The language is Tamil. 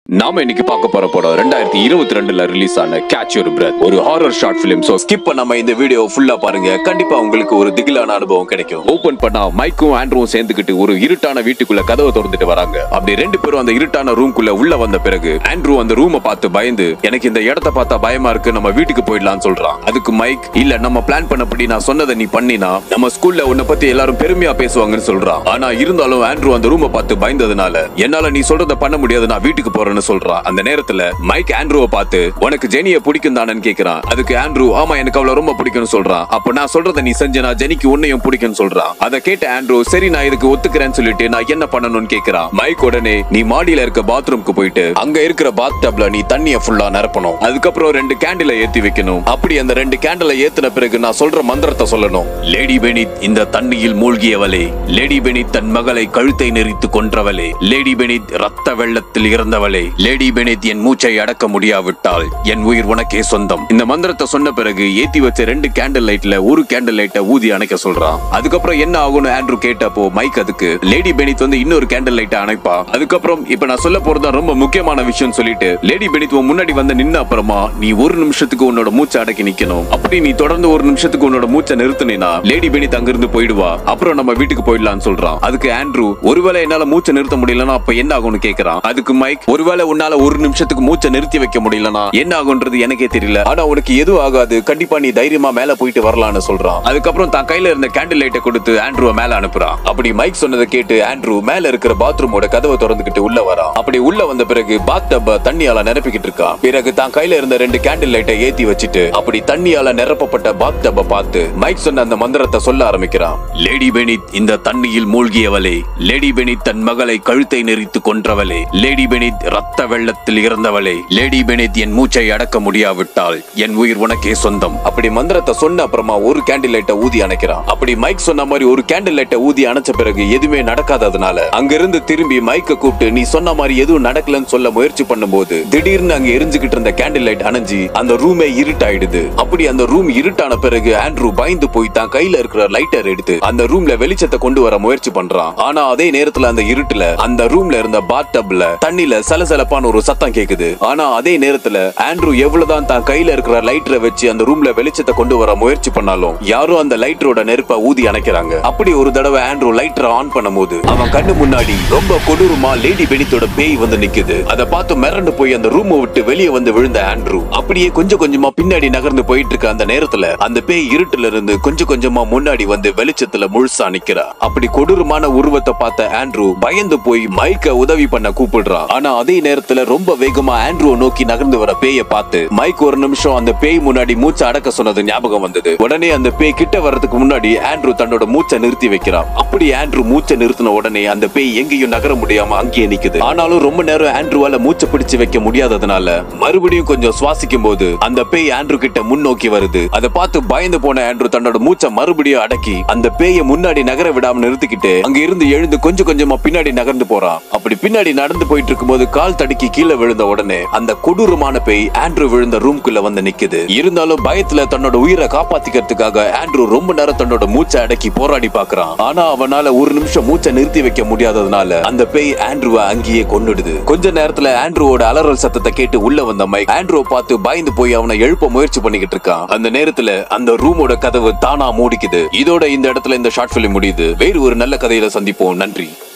நாம இன்னைக்கு பார்க்க போற படம் ரெண்டாயிரத்தி இருபத்தி ரெண்டுல ரிலீஸ் ஆன கேட்ச் யுவர் பிரெத் ஒரு horror short film so skip பண்ணாம இந்த வீடியோ ஃபுல்லா பாருங்க கண்டிப்பா உங்களுக்கு ஒரு திகிலான அனுபவம் கிடைக்கும் ஓபன் பண்ணா மைக்கும் ஆண்ட்ரூவும் சேர்ந்துக்கிட்டு ஒரு இருட்டான வீட்டுக்குள்ள கதவை திறந்துட்டு வராங்க அப்படி ரெண்டு பேரும் அந்த இருட்டான ரூம்குள்ள உள்ள வந்த பிறகு ஆண்ட்ரூ அந்த ரூமை பார்த்து பயந்து எனக்கு இந்த இடத்த பார்த்தா பயமா இருக்கு நம்ம வீட்டுக்கு போயிடலாம்னு சொல்றான் அதுக்கு மைக் இல்ல நம்ம பிளான் பண்ணபடி நான் சொன்னதை நீ பண்ணினா நம்ம ஸ்கூல்ல உன்னை பத்தி எல்லாரும் பெருமையா பேசுவாங்கன்னு சொல்றான் ஆனா இருந்தாலும் ஆண்ட்ரூ அந்த ரூமை பார்த்து பயந்ததுனால என்னால நீ சொல்றத பண்ண முடியாது நான் வீட்டுக்கு போறேன்னு சொல்றான் அந்த நேரத்துல மைக் ஆண்ட்ரூவை பார்த்து உனக்கு ஜெனிய பிடிக்கும் தானேன்னு கேக்குறான் அதுக்கு ஆண்ட்ரூ ஆமா எனக்கு அவளை ரொம்ப பிடிக்கும்னு சொல்றான் அப்ப நான் சொல்றத நீ செஞ்சனா ஜெனிக்கு உன்னையும் பிடிக்கும்னு சொல்றான் அதை கேட்ட ஆண்ட்ரூ சரி நான் இதுக்கு ஒத்துக்கிறேன்னு சொல்லிட்டு நான் என்ன பண்ணணும்னு கேக்குறான் மைக் உடனே நீ மாடியில இருக்க பாத்ரூம்க்கு போயிட்டு அங்க இருக்கிற பாத் டப்ல நீ தண்ணிய ஃபுல்லா நிரப்பணும் அதுக்கப்புறம் ரெண்டு கேண்டில ஏத்தி வைக்கணும் அப்படி அந்த ரெண்டு கேண்டில ஏத்தின பிறகு நான் சொல்ற மந்திரத்தை சொல்லணும் லேடி பெனித் இந்த தண்ணியில் மூழ்கியவளே லேடி பெனித் தன் மகளை கழுத்தை நெறித்து கொன்றவளே லேடி பெனித் ரத்த வெள்ளத்தில் இறந்தவளே லேடி பெனித் என் மூச்சை அடக்க முடியாவிட்டால் என் உயிர் உனக்கே சொந்தம் இந்த மந்திரத்தை சொன்ன பிறகு ஏத்தி வச்ச ரெண்டு கேண்டில் லைட்ல ஒரு கேண்டில் லைட்டை ஊதி அணைக்க சொல்றான் அதுக்கப்புறம் என்ன ஆகும்னு ஆண்ட்ரூ கேட்டப்போ மைக் அதுக்கு லேடி பெனித் வந்து இன்னொரு கேண்டில் லைட்டை அணைப்பா அதுக்கப்புறம் இப்ப நான் சொல்ல போறது ரொம்ப முக்கியமான விஷயம் சொல்லிட்டு லேடி பெனித் உன் முன்னாடி வந்து நின்ன அப்புறமா நீ ஒரு நிமிஷத்துக்கு உன்னோட மூச்சை அடக்கி நிக்கணும் அப்படி நீ தொடர்ந்து ஒரு நிமிஷத்துக்கு உன்னோட மூச்சை நிறுத்தினா லேடி பெனித் அங்கிருந்து போயிடுவா அப்புறம் நம்ம வீட்டுக்கு போயிடலாம்னு சொல்றான் அதுக்கு ஆண்ட்ரூ ஒருவேளை என்னால மூச்சை நிறுத்த முடியலன்னா அப்ப என்ன ஆகும்னு கேக்குறான் அதுக்கு மைக் ஒருவேளை உன்னால ஒரு நிமிஷத்துக்கு மூச்சை நிறுத்தி வைக்க முடியலனா என்ன ஆகுன்றது எனக்கே தெரியல ஆனா உனக்கு எதுவும் ஆகாது கண்டிப்பா நீ தைரியமா மேல போயிட்டு வரலாம்னு சொல்றான் அதுக்கப்புறம் தான் கையில இருந்த கேண்டில் லைட்டை கொடுத்து ஆண்ட்ரூவை மேல அனுப்புறான் அப்படி மைக் சொன்னதை கேட்டு ஆண்ட்ரூ மேல இருக்கிற பாத்ரூமோட கதவை திறந்துகிட்டு உள்ள வரான் அப்படி உள்ள வந்த பிறகு பாத் டப்ப தண்ணியால நிரப்பிக்கிட்டு இருக்கான் பிறகு தான் கையில இருந்த ரெண்டு கேண்டில் லைட்டை ஏத்தி வச்சுட்டு அப்படி தண்ணியால நிரப்பப்பட்ட பாத் டப்ப பார்த்து மைக் சொன்ன அந்த மந்திரத்தை சொல்ல ஆரம்பிக்கிறான் லேடி பெனித் இந்த தண்ணியில் மூழ்கியவளே லேடி பெனித் தன் மகளை கழுத்தை நெறித்து கொன்றவளே லேடி பெனித் ரத்த வெள்ளத்தில் இறந்தவளே லேடி பெனித் என் மூச்சை அடக்க முடியாவிட்டால் என் உயிர் உனக்கே சொந்தம் அப்படி மந்திரத்தை சொன்ன அப்புறமா ஒரு கேண்டில் லைட்டை ஊதி அணைக்கிறான் அப்படி மைக் சொன்ன மாதிரி ஒரு கேண்டில் லைட்டை ஊதி அணைச்ச பிறகு எதுவுமே நடக்காததுனால அங்கிருந்து திரும்பி மைக்க கூப்பிட்டு நீ சொன்ன மாதிரி எதுவும் நடக்கலன்னு சொல்ல முயற்சி பண்ணும்போது திடீர்னு அங்க எரிஞ்சுகிட்டு இருந்த கேண்டில் லைட் அணைஞ்சு அந்த ரூமே இருட்டாயிடுது அப்படி அந்த ரூம் இருட்டான பிறகு ஆண்ட்ரூ பயந்து போய் தான் கையில இருக்கிற லைட்டர் எடுத்து அந்த ரூம்ல வெளிச்சத்தை கொண்டு வர முயற்சி பண்றான் ஆனா அதே நேரத்துல அந்த இருட்டுல அந்த ரூம்ல இருந்த பாத் டப்ல தண்ணில சலசலப்பான ஒரு சத்தம் கேக்குது ஆனா அதே நேரத்துல ஆண்ட்ரூ எவ்வளவுதான் தான் கையில இருக்கிற லைட்டரை வச்சு அந்த ரூம்ல வெளிச்சத்தை கொண்டு வர முயற்சி பண்ணாலும் யாரும் அந்த லைட்டரோட நெருப்ப ஊதி அணைக்கிறாங்க அப்படி ஒரு தடவை ஆண்ட்ரூ லைட்டரை ஆன் பண்ணும்போது அவன் கண்ணு முன்னாடி ரொம்ப கொடூரமா லேடி பெனித்தோட பேய் வந்து நிக்குது அதை பார்த்து மிரண்டு போய் அந்த ரூமை விட்டு வெளியே வந்து விழுந்த ஆண்ட்ரூ அப்படியே கொஞ்சம் கொஞ்சமா பின்னாடி நகர்ந்து போயிட்டு இருக்க அந்த நேரத்துல அந்த பேய் இருட்டுல இருந்து கொஞ்சம் கொஞ்சமா முன்னாடி வந்து வெளிச்சத்துல முழுசா நிக்கிறா அப்படி கொடூரமான உருவத்தை பார்த்த ஆண்ட்ரூ பயந்து போய் மைக்க உதவி பண்ண கூப்பிடுறான் ஆனா அதே நேரத்துல ரொம்ப வேகமா ஆண்ட்ரூ நோக்கி நகர்ந்து வர பேய பார்த்து மைக் ஒரு நிமிஷம் அந்த பேய் முன்னாடி மூச்சை அடக்க சொன்னது ஞாபகம் வந்தது உடனே அந்த பேய் கிட்ட வர்றதுக்கு முன்னாடி ஆண்ட்ரூ தன்னோட மூச்சை நிறுத்தி வைக்கிறான் அப்படி ஆண்ட்ரூ மூச்சை நிறுத்தின உடனே அந்த பேய் எங்கேயும் நகர முடியாம அங்கேயே நிக்குது ஆனாலும் ரொம்ப நேரம் ஆண்ட்ரூவால மூச்சை பிடிச்சு வைக்க முடியாததுனால மறுபடியும் கொஞ்சம் சுவாசிக்கும் போது அந்த பேய் ஆண்ட்ரூ கிட்ட முன்னோக்கி வருது அதை பார்த்து பயந்து போன ஆண்ட்ரூ தன்னோட மூச்சை மறுபடியும் அடக்கி அந்த பேயை முன்னாடி நகர விடாம நிறுத்திக்கிட்டு அங்க இருந்து எழுந்து கொஞ்சம் கொஞ்சமா பின்னாடி நகர்ந்து போறான் அப்படி பின்னாடி நடந்து போயிட்டு இருக்கும்போது கால் தடுக்கி கீழே விழுந்த உடனே அந்த கொடூரமான பேய் ஆண்ட்ரூ விழுந்த ரூம்குள்ள வந்து நிக்குது இருந்தாலும் பயத்துல தன்னோட உயிரை காப்பாத்திக்கிறதுக்காக ஆண்ட்ரூ ரொம்ப நேரம் தன்னோட மூச்சை அடக்கி போராடி பாக்குறான் ஆனா அவனால ஒரு நிமிஷம் மூச்சை நிறுத்தி வைக்க முடியாததுனால அந்த பேய் ஆண்ட்ரூவை அங்கேயே கொன்னுடுது கொஞ்ச நேரத்துல ஆண்ட்ரூவோட அலறல் சத்தத்தை கேட்டு உள்ள வந்த மைக் ஆண்ட்ரூவை பார்த்து பயந்து போய் அவனை எழுப்ப முயற்சி பண்ணிக்கிட்டு இருக்கான் அந்த நேரத்துல அந்த ரூமோட கதவு தானா மூடிக்குது இதோட இந்த இடத்துல இந்த ஷார்ட் பிலிம் முடியுது வேறு ஒரு நல்ல கதையில சந்திப்போம் நன்றி